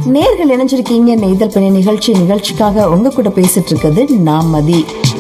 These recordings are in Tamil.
நேர்கள் இணைஞ்சிருக்கீங்க நெய்தல் பணி நிகழ்ச்சி நிகழ்ச்சிக்காக உங்க கூட பேசிட்டு இருக்கிறது நான் மதி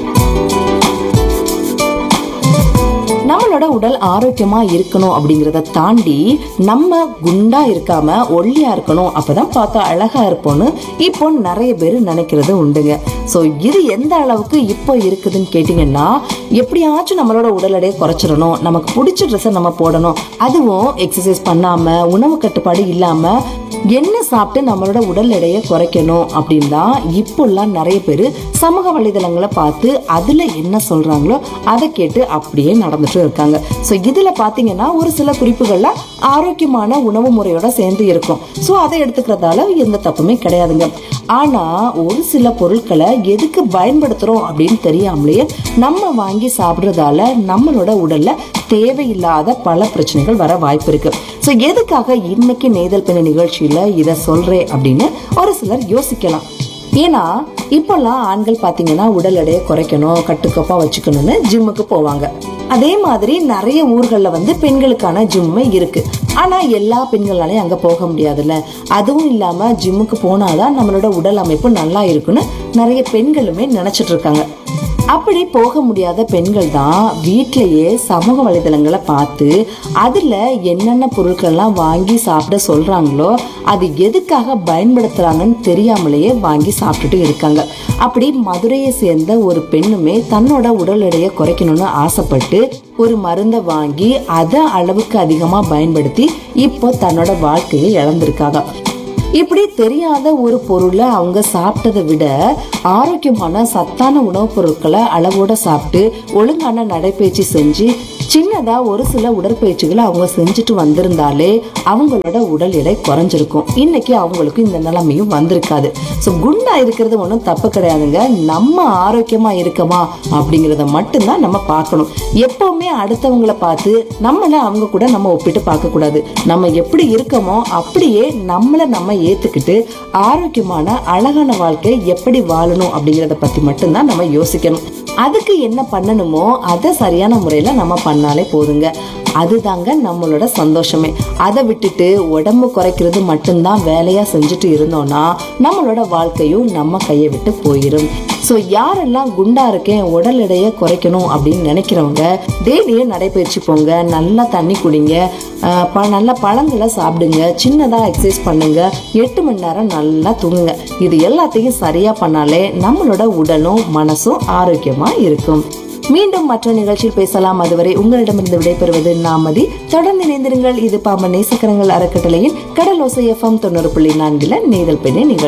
நம்மளோட உடல் ஆரோக்கியமா இருக்கணும் அப்படிங்கறத தாண்டி நம்ம குண்டா இருக்காம ஒல்லியா இருக்கணும் அப்பதான் பார்க்க அழகா இருப்போம்னு இப்போ நிறைய பேர் நினைக்கிறது உண்டுங்க சோ இது எந்த அளவுக்கு இப்போ இருக்குதுன்னு கேட்டீங்கன்னா எப்படியாச்சும் நம்மளோட உடல் எடையை குறைச்சிடணும் நமக்கு பிடிச்ச ட்ரெஸ்ஸை நம்ம போடணும் அதுவும் எக்ஸசைஸ் பண்ணாம உணவு கட்டுப்பாடு இல்லாம என்ன சாப்பிட்டு நம்மளோட உடல் எடையை குறைக்கணும் அப்படின்னு தான் இப்போல்லாம் நிறைய பேர் சமூக வலைதளங்களை பார்த்து அதுல என்ன சொல்றாங்களோ அதை கேட்டு அப்படியே நடந்துட்டு இருக்காங்க ஸோ இதுல பாத்தீங்கன்னா ஒரு சில குறிப்புகள்ல ஆரோக்கியமான உணவு முறையோட சேர்ந்து இருக்கும் ஸோ அதை எடுத்துக்கிறதால எந்த தப்புமே கிடையாதுங்க ஆனா ஒரு சில பொருட்களை எதுக்கு பயன்படுத்துறோம் அப்படின்னு தெரியாமலேயே நம்ம வாங்கி சாப்பிடுறதால நம்மளோட உடல்ல தேவையில்லாத பல பிரச்சனைகள் வர வாய்ப்பு இருக்கு ஸோ எதுக்காக இன்னைக்கு நேதல் பெண்ண நிகழ்ச்சியில இதை சொல்றேன் அப்படின்னு ஒரு சிலர் யோசிக்கலாம் ஏன்னா இப்பெல்லாம் ஆண்கள் பாத்தீங்கன்னா உடல் எடையை குறைக்கணும் கட்டுக்கோப்பா வச்சுக்கணும்னு ஜிம்முக்கு போவாங்க அதே மாதிரி நிறைய ஊர்கள்ல வந்து பெண்களுக்கான ஜிம்மு இருக்கு ஆனா எல்லா பெண்களாலையும் அங்க போக முடியாதுல்ல அதுவும் இல்லாம ஜிம்முக்கு போனாதான் நம்மளோட உடல் அமைப்பு நல்லா இருக்குன்னு நிறைய பெண்களுமே நினைச்சிட்டு இருக்காங்க அப்படி போக முடியாத பெண்கள் தான் வீட்டிலேயே சமூக வலைதளங்களை பார்த்து அதுல என்னென்ன பொருட்கள்லாம் வாங்கி சாப்பிட சொல்றாங்களோ அது எதுக்காக பயன்படுத்துறாங்கன்னு தெரியாமலேயே வாங்கி சாப்பிட்டுட்டு இருக்காங்க அப்படி மதுரையை சேர்ந்த ஒரு பெண்ணுமே தன்னோட உடல் எடையை குறைக்கணும்னு ஆசைப்பட்டு ஒரு மருந்தை வாங்கி அதை அளவுக்கு அதிகமா பயன்படுத்தி இப்போ தன்னோட வாழ்க்கையை இழந்திருக்காங்க இப்படி தெரியாத ஒரு பொருளை அவங்க சாப்பிட்டதை விட ஆரோக்கியமான சத்தான உணவுப் பொருட்களை அளவோட சாப்பிட்டு ஒழுங்கான நடைப்பயிற்சி செஞ்சு சின்னதா ஒரு சில உடற்பயிற்சிகளை அவங்க செஞ்சுட்டு வந்திருந்தாலே அவங்களோட உடல் எடை குறைஞ்சிருக்கும் இன்னைக்கு அவங்களுக்கு இந்த நிலைமையும் வந்திருக்காது ஸோ குண்டா இருக்கிறது ஒன்றும் தப்பு கிடையாதுங்க நம்ம ஆரோக்கியமா இருக்கமா அப்படிங்கிறத மட்டும்தான் நம்ம பார்க்கணும் எப்பவுமே அடுத்தவங்களை பார்த்து நம்மளை அவங்க கூட நம்ம ஒப்பிட்டு பார்க்க கூடாது நம்ம எப்படி இருக்கோமோ அப்படியே நம்மளை நம்ம ஏத்துக்கிட்டு ஆரோக்கியமான அழகான வாழ்க்கை எப்படி வாழணும் அப்படிங்கிறத பத்தி மட்டும்தான் நம்ம யோசிக்கணும் அதுக்கு என்ன பண்ணணுமோ அதை சரியான முறையில நம்ம பண்ணாலே போதுங்க அதுதாங்க நம்மளோட சந்தோஷமே அதை விட்டுட்டு உடம்பு குறைக்கிறது மட்டும்தான் வேலையா செஞ்சுட்டு இருந்தோம்னா நம்மளோட வாழ்க்கையும் நம்ம கையை விட்டு போயிடும் ஸோ யாரெல்லாம் குண்டா இருக்கேன் உடல் எடையை குறைக்கணும் அப்படின்னு நினைக்கிறவங்க டெய்லியும் நடைபயிற்சி போங்க நல்லா தண்ணி குடிங்க ஆஹ் ப- நல்ல பழங்களை சாப்பிடுங்க சின்னதா எக்ஸசைஸ் பண்ணுங்க எட்டு மணி நேரம் நல்லா தூங்குங்க இது எல்லாத்தையும் சரியா பண்ணாலே நம்மளோட உடலும் மனசும் ஆரோக்கியமா இருக்கும் மீண்டும் மற்ற நிகழ்ச்சியில் பேசலாம் அதுவரை உங்களிடமிருந்து விடைபெறுவது நாமதி தொடர்ந்து இணைந்திருங்கள் இது பாம நேசக்கரங்கள் அறக்கட்டளையின் கடலோசை எஃப்எம் தொண்ணூறு புள்ளி நான்கில நேதல் பெண்ணே நிகழ்ச்சி